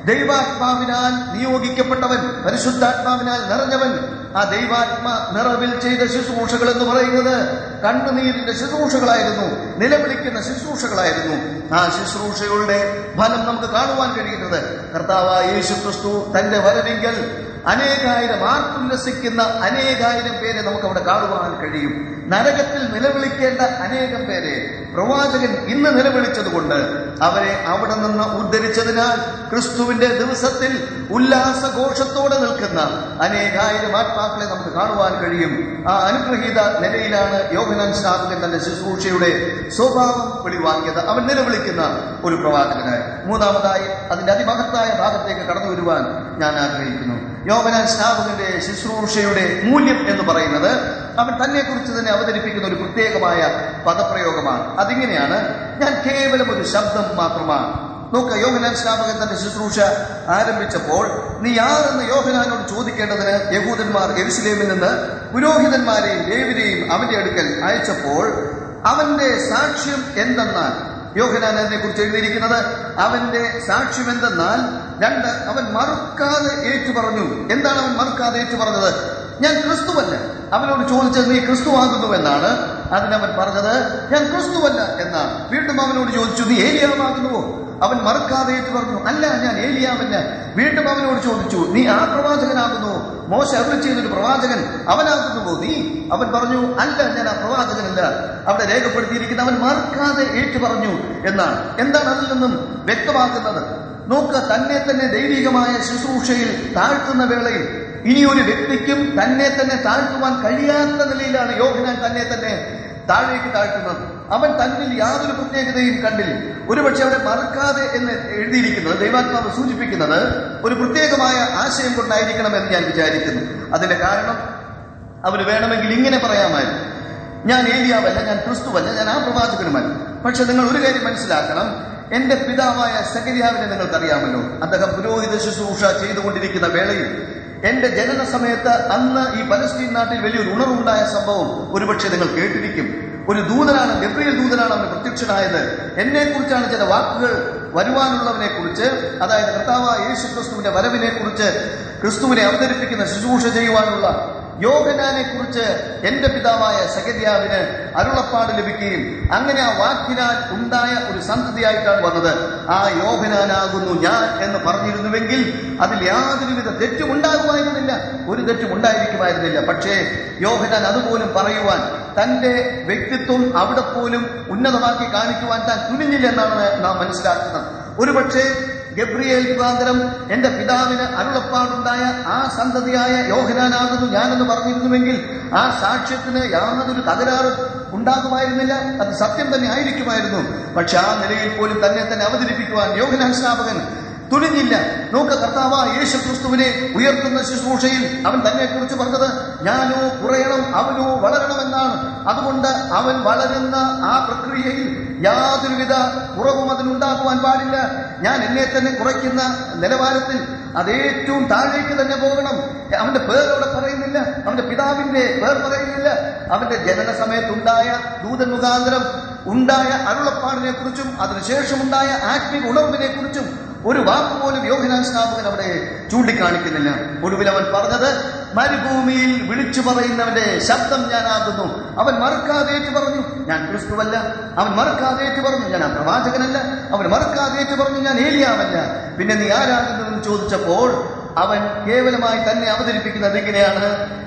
ദൈവാത്മാവിനാൽ നിയോഗിക്കപ്പെട്ടവൻ പരിശുദ്ധാത്മാവിനാൽ നിറഞ്ഞവൻ ആ ദൈവാത്മ നിറവിൽ ചെയ്ത ശുശ്രൂഷകൾ എന്ന് പറയുന്നത് കണ്ണുനീരിന്റെ ശുശ്രൂഷകളായിരുന്നു നിലവിളിക്കുന്ന ശുശ്രൂഷകളായിരുന്നു ആ ശുശ്രൂഷകളുടെ ഫലം നമുക്ക് കാണുവാൻ കഴിയുന്നത് കർത്താവായ യേശു ക്രിസ്തു തന്റെ വരവെങ്കിൽ അനേകായിരം ആർത്തുല്ലസിക്കുന്ന അനേകായിരം പേരെ നമുക്ക് അവിടെ കാണുവാൻ കഴിയും നരകത്തിൽ നിലവിളിക്കേണ്ട അനേകം പേരെ പ്രവാചകൻ ഇന്ന് നിലവിളിച്ചതുകൊണ്ട് അവരെ അവിടെ നിന്ന് ഉദ്ധരിച്ചതിനാൽ ക്രിസ്തുവിന്റെ ദിവസത്തിൽ ഉല്ലാസഘോഷത്തോടെ നിൽക്കുന്ന അനേകായിരം ആത്മാക്കളെ നമുക്ക് കാണുവാൻ കഴിയും ആ അനുഗ്രഹീത നിലയിലാണ് യോഹനാൻ സ്നാപകൻ തന്റെ ശുശ്രൂഷയുടെ സ്വഭാവം വെളിവാക്കിയത് അവൻ നിലവിളിക്കുന്ന ഒരു പ്രവാചകനായി മൂന്നാമതായി അതിന്റെ അതിമഹത്തായ ഭാഗത്തേക്ക് കടന്നു വരുവാൻ ഞാൻ ആഗ്രഹിക്കുന്നു യോവനാൻ സ്നാപകന്റെ ശുശ്രൂഷയുടെ മൂല്യം എന്ന് പറയുന്നത് അവൻ തന്നെ കുറിച്ച് തന്നെ അവതരിപ്പിക്കുന്ന ഒരു പ്രത്യേകമായ പദപ്രയോഗമാണ് അതിങ്ങനെയാണ് ഞാൻ കേവലം ഒരു ശബ്ദം മാത്രമാണ് നോക്ക യോഹനാൻ സ്നാപകൻ തന്റെ ശുശ്രൂഷ ആരംഭിച്ചപ്പോൾ നീ ആരെന്ന് യോഹനാനോട് ചോദിക്കേണ്ടതിന് യഹൂദന്മാർ എരുസലേമിൽ നിന്ന് പുരോഹിതന്മാരെയും ദേവിനെയും അവന്റെ അടുക്കൽ അയച്ചപ്പോൾ അവന്റെ സാക്ഷ്യം എന്തെന്നാൽ യോഹനാൻ അതിനെ കുറിച്ച് എഴുതിയിരിക്കുന്നത് അവന്റെ സാക്ഷ്യം എന്തെന്നാൽ രണ്ട് അവൻ മറുക്കാതെ ഏറ്റു പറഞ്ഞു എന്താണ് അവൻ മറുക്കാതെ ഏറ്റു പറഞ്ഞത് ഞാൻ ക്രിസ്തുവല്ല അവനോട് ചോദിച്ചത് നീ ക്രിസ്തുവാകുന്നു എന്നാണ് അതിനവൻ പറഞ്ഞത് ഞാൻ ക്രിസ്തുവല്ല എന്നാണ് വീണ്ടും അവനോട് ചോദിച്ചു നീ ഏലിയാവാകുന്നുവോ അവൻ മറുക്കാതെ ഏറ്റു പറഞ്ഞു അല്ല ഞാൻ ഏലിയാവല്ല വീണ്ടും അവനോട് ചോദിച്ചു നീ ആ പ്രവാചകനാകുന്നു മോശ അരുളി ചെയ്തൊരു പ്രവാചകൻ അവനാകുന്നുവോ നീ അവൻ പറഞ്ഞു അല്ല ഞാൻ ആ പ്രവാചകനല്ല അവിടെ രേഖപ്പെടുത്തിയിരിക്കുന്ന അവൻ മറുക്കാതെ ഏറ്റു പറഞ്ഞു എന്നാണ് എന്താണ് അതിൽ നിന്നും വ്യക്തമാക്കുന്നത് നോക്ക തന്നെ തന്നെ ദൈവികമായ ശുശ്രൂഷയിൽ താഴ്ത്തുന്ന വേളയിൽ ഇനി ഒരു വ്യക്തിക്കും തന്നെ തന്നെ താഴ്ത്തുവാൻ കഴിയാത്ത നിലയിലാണ് യോഹനാൻ തന്നെ തന്നെ താഴേക്ക് താഴ്ത്തുന്നത് അവൻ തന്നിൽ യാതൊരു പ്രത്യേകതയും കണ്ടില്ല ഒരുപക്ഷെ അവിടെ മറക്കാതെ എന്ന് എഴുതിയിരിക്കുന്നത് ദൈവാത്മാവ് സൂചിപ്പിക്കുന്നത് ഒരു പ്രത്യേകമായ ആശയം കൊണ്ടായിരിക്കണം എന്ന് ഞാൻ വിചാരിക്കുന്നു അതിന്റെ കാരണം അവന് വേണമെങ്കിൽ ഇങ്ങനെ പറയാമായിരുന്നു ഞാൻ ഏലിയാവല്ല ഞാൻ ക്രിസ്തുവല്ല ഞാൻ ആ പ്രവാചകനുമല്ല പക്ഷെ നിങ്ങൾ ഒരു കാര്യം മനസ്സിലാക്കണം എന്റെ പിതാവായ സകരിയാവിനെ നിങ്ങൾക്കറിയാമല്ലോ അദ്ദേഹം പുരോഹിത ശുശ്രൂഷ ചെയ്തുകൊണ്ടിരിക്കുന്ന വേളയിൽ എന്റെ ജനന സമയത്ത് അന്ന് ഈ പലസ്തീൻ നാട്ടിൽ വലിയൊരു ഉണർവുണ്ടായ സംഭവം ഒരുപക്ഷെ നിങ്ങൾ കേട്ടിരിക്കും ഒരു ദൂതനാണ് ഗബ്രിയൽ ദൂതനാണ് അവന് പ്രത്യക്ഷനായത് എന്നെ കുറിച്ചാണ് ചില വാക്കുകൾ വരുവാനുള്ളവനെ കുറിച്ച് അതായത് കർത്താവായ യേശു ക്രിസ്തുവിന്റെ വരവിനെ കുറിച്ച് ക്രിസ്തുവിനെ അവതരിപ്പിക്കുന്ന ശുശ്രൂഷ ചെയ്യുവാനുള്ള യോഹനാനെ കുറിച്ച് എന്റെ പിതാവായ സഗര്യാവിന് അരുളപ്പാട് ലഭിക്കുകയും അങ്ങനെ ആ വാക്കിനാൽ ഉണ്ടായ ഒരു സന്തതിയായിട്ടാണ് വന്നത് ആ യോഹനാനാകുന്നു ഞാൻ എന്ന് പറഞ്ഞിരുന്നുവെങ്കിൽ അതിൽ യാതൊരുവിധ തെറ്റും ഉണ്ടാകുമായിരുന്നില്ല ഒരു തെറ്റും ഉണ്ടായിരിക്കുമായിരുന്നില്ല പക്ഷേ യോഹനാൻ അതുപോലും പറയുവാൻ തന്റെ വ്യക്തിത്വം അവിടെ പോലും ഉന്നതമാക്കി കാണിക്കുവാൻ താൻ തുനിഞ്ഞില്ല എന്നാണ് നാം മനസ്സിലാക്കുന്നത് ഒരുപക്ഷെ ഗബ്രിയേൽ മുഖാന്തരം എന്റെ പിതാവിന് അരുളപ്പാടുണ്ടായ ആ സന്തതിയായ യോഹനാനാകുന്നു ഞാനെന്ന് പറഞ്ഞിരുന്നുവെങ്കിൽ ആ സാക്ഷ്യത്തിന് യാതൊരു തകരാറും ഉണ്ടാകുമായിരുന്നില്ല അത് സത്യം തന്നെ ആയിരിക്കുമായിരുന്നു പക്ഷെ ആ നിലയിൽ പോലും തന്നെ തന്നെ അവതരിപ്പിക്കുവാൻ യോഹനാൻ സ്നാപകൻ തുനിഞ്ഞില്ല നോക്ക കർത്താവ യേശു ക്രിസ്തുവിനെ ഉയർത്തുന്ന ശുശ്രൂഷയിൽ അവൻ തന്നെ കുറിച്ച് പറഞ്ഞത് ഞാനോ കുറയണം അവനോ വളരണമെന്നാണ് അതുകൊണ്ട് അവൻ വളരുന്ന ആ പ്രക്രിയയിൽ യാതൊരുവിധ കുറവും അതിനുണ്ടാക്കുവാൻ പാടില്ല ഞാൻ എന്നെ തന്നെ കുറയ്ക്കുന്ന നിലവാരത്തിൽ അത് ഏറ്റവും താഴേക്ക് തന്നെ പോകണം അവന്റെ പേർ അവിടെ പറയുന്നില്ല അവന്റെ പിതാവിന്റെ പേർ പറയുന്നില്ല അവന്റെ ജനന സമയത്തുണ്ടായ ദൂതൻ മുഖാന്തരം ഉണ്ടായ അരുളപ്പാടിനെ കുറിച്ചും അതിനുശേഷമുണ്ടായ ആത്മീയ ഉണർവിനെ കുറിച്ചും ഒരു വാക്ക് പോലും യോഹനാൻ സ്നാപകൻ അവിടെ ചൂണ്ടിക്കാണിക്കുന്നില്ല ഒടുവിൽ അവൻ പറഞ്ഞത് മരുഭൂമിയിൽ വിളിച്ചു പറയുന്നവന്റെ ശബ്ദം ഞാനാകുന്നു അവൻ മറുക്കാതേറ്റ് പറഞ്ഞു ഞാൻ ക്രിസ്തുവല്ല അവൻ മറുക്കാതേറ്റ് പറഞ്ഞു ഞാൻ ആ പ്രവാചകനല്ല അവൻ മറുക്കാതേറ്റ് പറഞ്ഞു ഞാൻ ഏലിയാവല്ല പിന്നെ നീ ആരാകുന്നതെന്ന് ചോദിച്ചപ്പോൾ അവൻ കേവലമായി തന്നെ അവതരിപ്പിക്കുന്നത് എങ്ങനെയാണ്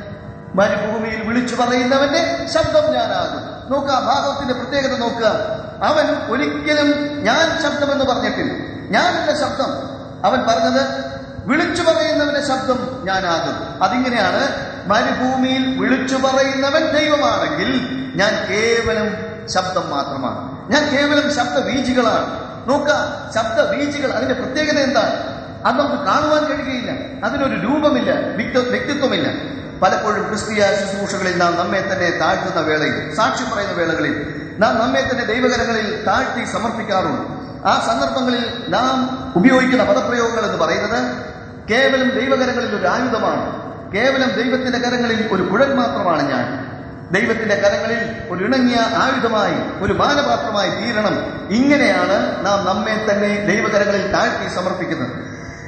മരുഭൂമിയിൽ വിളിച്ചു പറയുന്നവന്റെ ശബ്ദം ഞാനാകും നോക്കുക ആ ഭാഗത്തിന്റെ പ്രത്യേകത നോക്കുക അവൻ ഒരിക്കലും ഞാൻ ശബ്ദമെന്ന് പറഞ്ഞിട്ടില്ല ഞാനല്ല ശബ്ദം അവൻ പറഞ്ഞത് വിളിച്ചു പറയുന്നവന്റെ ശബ്ദം ഞാനാകും അതിങ്ങനെയാണ് മരുഭൂമിയിൽ വിളിച്ചു പറയുന്നവൻ ദൈവമാണെങ്കിൽ ഞാൻ കേവലം ശബ്ദം മാത്രമാണ് ഞാൻ കേവലം ശബ്ദബീജികളാണ് നോക്ക ശബ്ദബീജികൾ അതിന്റെ പ്രത്യേകത എന്താണ് അത് നമുക്ക് കാണുവാൻ കഴിയുകയില്ല അതിനൊരു രൂപമില്ല വ്യക്തി- വ്യക്തിത്വമില്ല പലപ്പോഴും ക്രിസ്തീയ ശുശ്രൂഷകളിൽ നാം നമ്മെ തന്നെ താഴ്ത്തുന്ന വേളയിൽ സാക്ഷ്യം പറയുന്ന വേളകളിൽ നാം നമ്മെ തന്നെ ദൈവകരങ്ങളിൽ താഴ്ത്തി സമർപ്പിക്കാറുണ്ട് ആ സന്ദർഭങ്ങളിൽ നാം ഉപയോഗിക്കുന്ന പദപ്രയോഗങ്ങൾ എന്ന് പറയുന്നത് കേവലം ദൈവകരങ്ങളിൽ ഒരു ആയുധമാണ് കേവലം ദൈവത്തിന്റെ കരങ്ങളിൽ ഒരു കുഴൽ മാത്രമാണ് ഞാൻ ദൈവത്തിന്റെ കരങ്ങളിൽ ഒരു ഇണങ്ങിയ ആയുധമായി ഒരു മാനപാത്രമായി തീരണം ഇങ്ങനെയാണ് നാം നമ്മെ തന്നെ ദൈവകരങ്ങളിൽ താഴ്ത്തി സമർപ്പിക്കുന്നത്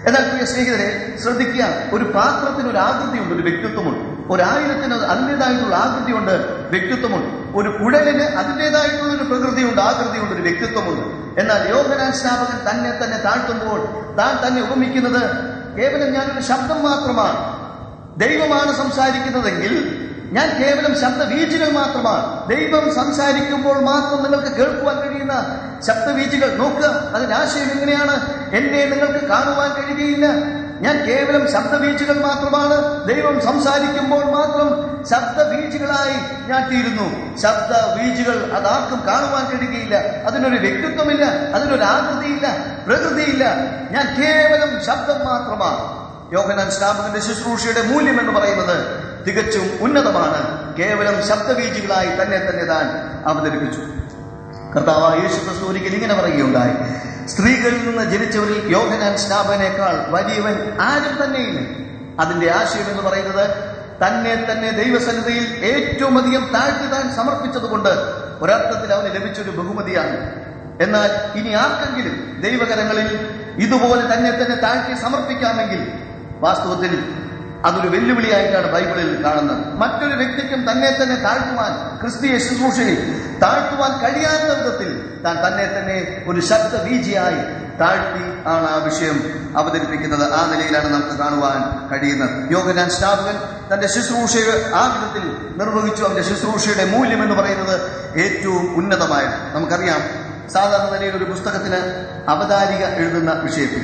എന്നാൽ പ്രിയ സ്നേഹിതരെ ശ്രദ്ധിക്കുക ഒരു പാത്രത്തിന് ഒരു ആകൃതിയുണ്ട് ഒരു വ്യക്തിത്വമുണ്ട് ഒരായിരത്തിന് അതിൻ്റെതായിട്ടുള്ള ആകൃതിയുണ്ട് വ്യക്തിത്വമുണ്ട് ഒരു കുഴലിന് അതിൻ്റെതായിട്ടുള്ള ഒരു പ്രകൃതിയുണ്ട് ആകൃതിയുണ്ട് ഒരു വ്യക്തിത്വമുണ്ട് എന്നാൽ യോഹനാൻ സ്നാപകൻ തന്നെ തന്നെ താഴ്ത്തുമ്പോൾ താൻ തന്നെ ഉപമിക്കുന്നത് കേവലം ഞാനൊരു ശബ്ദം മാത്രമാണ് ദൈവമാണ് സംസാരിക്കുന്നതെങ്കിൽ ഞാൻ കേവലം ശബ്ദവീചികൾ മാത്രമാണ് ദൈവം സംസാരിക്കുമ്പോൾ മാത്രം നിങ്ങൾക്ക് കേൾക്കുവാൻ കഴിയുന്ന ശബ്ദവീചികൾ നോക്കുക അതിന്റെ ആശയം എങ്ങനെയാണ് എന്നെ നിങ്ങൾക്ക് കാണുവാൻ കഴിയുകയില്ല ഞാൻ കേവലം ശബ്ദവീചികൾ മാത്രമാണ് ദൈവം സംസാരിക്കുമ്പോൾ മാത്രം ശബ്ദവീചികളായി ഞാൻ തീരുന്നു ശബ്ദവീചികൾ അതാർക്കും കാണുവാൻ കഴിയുകയില്ല അതിനൊരു വ്യക്തിത്വമില്ല അതിനൊരു ആകൃതിയില്ല പ്രകൃതിയില്ല ഞാൻ കേവലം ശബ്ദം മാത്രമാണ് യോഹനാൻ സ്നാപകന്റെ ശുശ്രൂഷയുടെ മൂല്യം എന്ന് പറയുന്നത് തികച്ചും ഉന്നതമാണ് കേവലം ശബ്ദബീജികളായി തന്നെ തന്നെ താൻ അവതരിപ്പിച്ചു കർത്താവ് യേശു ക്രിസ്തു ഒരിക്കൽ ഇങ്ങനെ പറയുകയുണ്ടായി സ്ത്രീകളിൽ നിന്ന് ജനിച്ചവരിൽ യോഹനാൻ സ്നാപകനേക്കാൾ വലിയവൻ ആരും തന്നെയില്ല അതിന്റെ ആശയം എന്ന് പറയുന്നത് തന്നെ തന്നെ ദൈവസന്നിധിയിൽ ഏറ്റവും അധികം താഴ്ത്തി താൻ സമർപ്പിച്ചതുകൊണ്ട് ഒരർത്ഥത്തിൽ അവന് ലഭിച്ചൊരു ബഹുമതിയാണ് എന്നാൽ ഇനി ആർക്കെങ്കിലും ദൈവകരങ്ങളിൽ ഇതുപോലെ തന്നെ തന്നെ താഴ്ത്തി സമർപ്പിക്കാമെങ്കിൽ വാസ്തവത്തിൽ അതൊരു വെല്ലുവിളിയായിട്ടാണ് ബൈബിളിൽ കാണുന്നത് മറ്റൊരു വ്യക്തിക്കും തന്നെ തന്നെ താഴ്ത്തുവാൻ ക്രിസ്തീയ ശുശ്രൂഷയിൽ താഴ്ത്തുവാൻ കഴിയാത്ത വിധത്തിൽ താൻ തന്നെ തന്നെ ഒരു ശബ്ദ വീജിയായി താഴ്ത്തി ആണ് ആ വിഷയം അവതരിപ്പിക്കുന്നത് ആ നിലയിലാണ് നമുക്ക് കാണുവാൻ കഴിയുന്നത് യോഗനാൻ സ്നാപകൻ തന്റെ ശുശ്രൂഷ ആ വിധത്തിൽ നിർവഹിച്ചു അവന്റെ ശുശ്രൂഷയുടെ മൂല്യം എന്ന് പറയുന്നത് ഏറ്റവും ഉന്നതമായത് നമുക്കറിയാം സാധാരണ നിലയിൽ ഒരു പുസ്തകത്തിന് അവതാരിക എഴുതുന്ന വിഷയത്തിൽ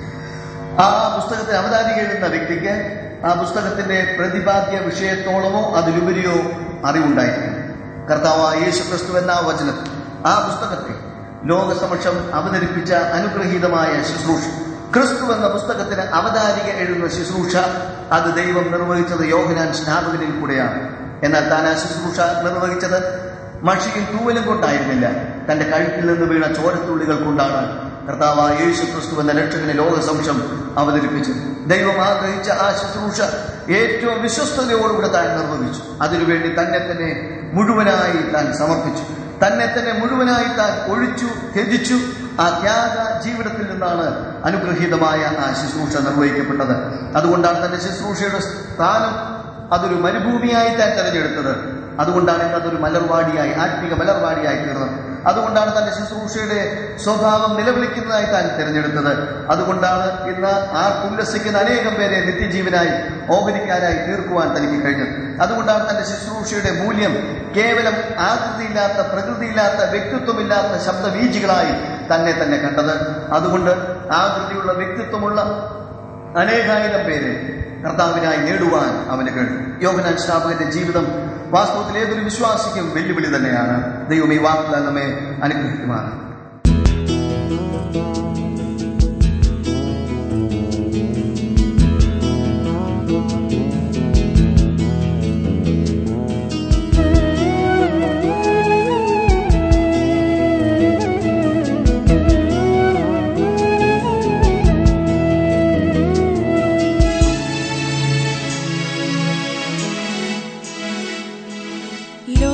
ആ പുസ്തകത്തെ അവതാരിക എഴുതുന്ന വ്യക്തിക്ക് ആ പുസ്തകത്തിന്റെ പ്രതിപാദ്യ വിഷയത്തോളമോ അതിലുപരിയോ അറിവുണ്ടായിരിക്കും കർത്താവായ യേശു ക്രിസ്തു എന്ന ആ വചനത്തിൽ ആ പുസ്തകത്തെ ലോകസമക്ഷം അവതരിപ്പിച്ച അനുഗ്രഹീതമായ ശുശ്രൂഷ ക്രിസ്തു എന്ന പുസ്തകത്തിന് അവതാരിക എഴുതുന്ന ശുശ്രൂഷ അത് ദൈവം നിർവഹിച്ചത് യോഹനാൻ സ്നാപകനിൽ കൂടെയാണ് എന്നാൽ താൻ ആ ശുശ്രൂഷ നിർവഹിച്ചത് മഷിയും തൂവലും കൊണ്ടായിരുന്നില്ല തന്റെ കഴുത്തിൽ നിന്ന് വീണ ചോരത്തുള്ളികൾ കൊണ്ടാണ് കർത്താവായ യേശു ക്രിസ്തു എന്ന രക്ഷകനെ ലോകസംശം അവതരിപ്പിച്ചു ദൈവം ആഗ്രഹിച്ച ആ ശുശ്രൂഷ ഏറ്റവും വിശ്വസ്തയോടുകൂടെ താൻ നിർവഹിച്ചു അതിനുവേണ്ടി തന്നെ തന്നെ മുഴുവനായി താൻ സമർപ്പിച്ചു തന്നെ തന്നെ മുഴുവനായി താൻ ഒഴിച്ചു ത്യജിച്ചു ആ ത്യാഗ ജീവിതത്തിൽ നിന്നാണ് അനുഗ്രഹീതമായ ആ ശുശ്രൂഷ നിർവഹിക്കപ്പെട്ടത് അതുകൊണ്ടാണ് തന്റെ ശുശ്രൂഷയുടെ സ്ഥാനം അതൊരു മരുഭൂമിയായി താൻ തെരഞ്ഞെടുത്തത് അതുകൊണ്ടാണ് ഇന്ന് അതൊരു മലർവാടിയായി ആത്മീക മലർവാടിയായി തീർന്നത് അതുകൊണ്ടാണ് തന്റെ ശുശ്രൂഷയുടെ സ്വഭാവം നിലവിളിക്കുന്നതായി താൻ തിരഞ്ഞെടുത്തത് അതുകൊണ്ടാണ് ഇന്ന് ആ ഉല്ലസിക്കുന്ന അനേകം പേരെ നിത്യജീവനായി ഓഹരിക്കാരായി തീർക്കുവാൻ തനിക്ക് കഴിഞ്ഞത് അതുകൊണ്ടാണ് തന്റെ ശുശ്രൂഷയുടെ മൂല്യം കേവലം ആകൃതിയില്ലാത്ത പ്രകൃതിയില്ലാത്ത വ്യക്തിത്വമില്ലാത്ത ശബ്ദവീജികളായി തന്നെ തന്നെ കണ്ടത് അതുകൊണ്ട് ആകൃതിയുള്ള വ്യക്തിത്വമുള്ള അനേകായിരം പേരെ കർത്താവിനായി നേടുവാൻ അവന് കഴിഞ്ഞു യോഗനാൻ സ്നാപകന്റെ ജീവിതം വാസ്തവത്തിൽ ഏതൊരു വിശ്വാസിക്കും വെല്ലുവിളി തന്നെയാണ് ദൈവം ഈ വാക്കുകൾ നമ്മെ അനുഗ്രഹിക്കുമാണ്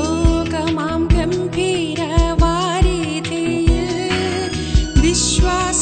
ലോകമാം ഗംഭീരവാരിധിയിൽ വിശ്വാസ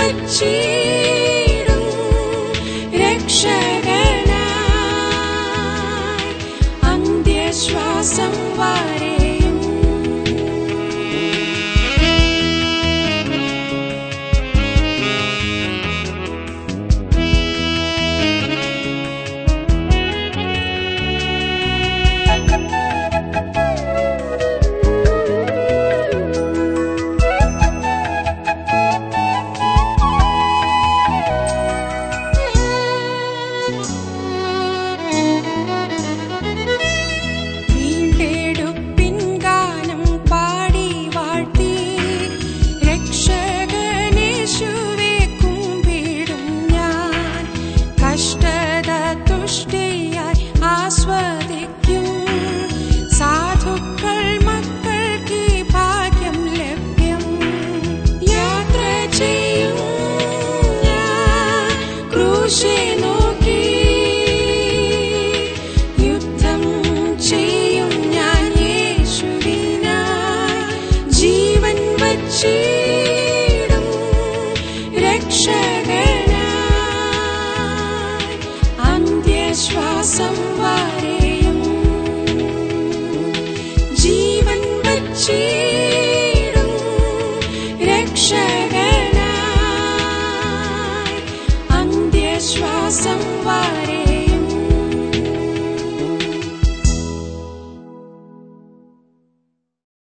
വച്ചിടും രക്ഷകനായി അന്ത്യശ്വാസം വരെ